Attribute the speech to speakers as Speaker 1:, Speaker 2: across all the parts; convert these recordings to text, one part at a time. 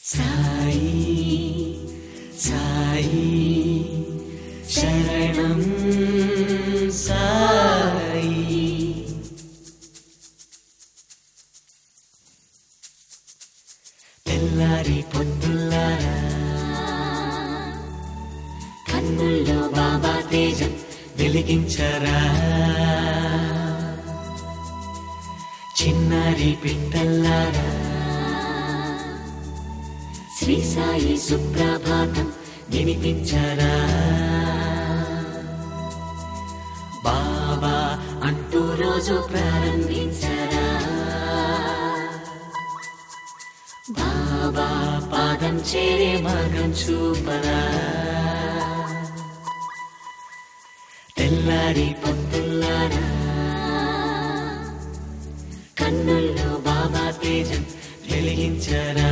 Speaker 1: సాయి సాయి శరణం సాయి తెల్లారి పొద్దుల్లారా కన్నుల్లో బాబా తేజం వెలిగించరా చిన్నారి పిట్టల్లారా శ్రీ సాయి సుప్రభాతం వినిపించరా బాబా అంటూ రోజు ప్రారంభించరా బాబా పాదం చేరే మార్గం చూపరా తెల్లారి పొద్దుల్లారా కన్నుల్లో బాబా తేజం వెలిగించరా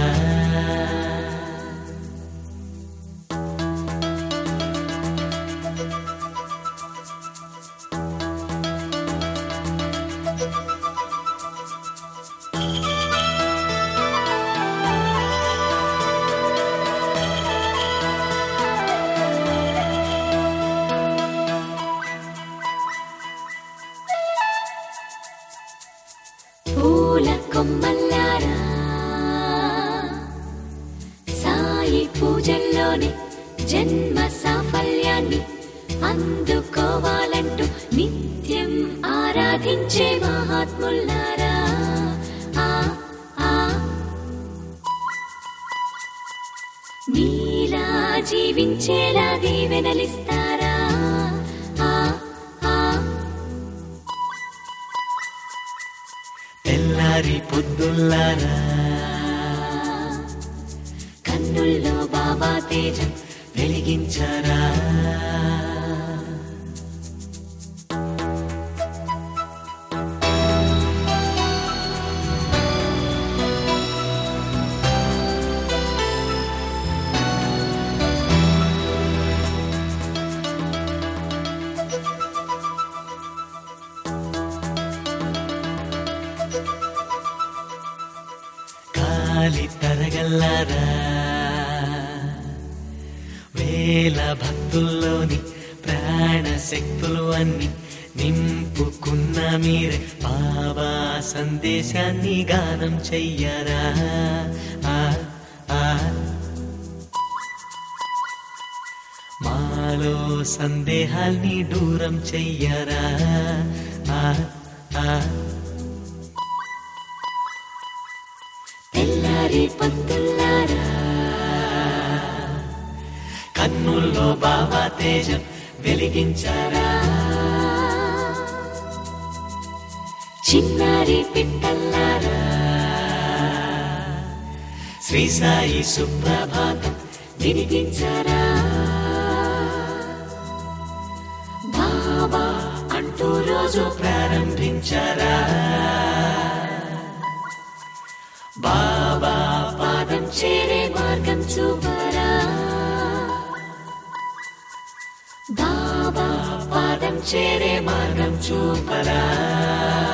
Speaker 1: పూల కొమ్మల్లారా సాయి పూజల్లోనే జన్మ సాఫల్యాన్ని అందుకోవాలంటూ నిత్యం ఆరాధించే మహాత్ముల్లారా ఆ ఆ మీలా జీవించేలా దీవెనలిస్తారా ఆ ఆ తెల్లారి పొద్దుల్లారా కన్నుల్లో బాబా తేజం వెలిగించరా కాలి తరగల్లారా వేల భక్తుల్లోని ప్రాణ శక్తులు అన్ని నింపుకున్న మీరే బాబా సందేశాన్ని గానం చెయ్యరా ఆ, ఆ. మాలో సందేహాల్ని దూరం చెయ్యరా ఆ, ఆ. తెల్లారి పొద్దుల్లారా కన్నుల్లో బాబా తేజం వెలిగించారా చిన్నారి పిట్టల్లారా శ్రీ సాయి సుప్రభాతం వినిపించారా బాబా అంటూ రోజు ప్రారంభించారా బాబా పాదం చేరే మార్గం చూపరా బాబా పాదం చేరే మార్గం చూపరా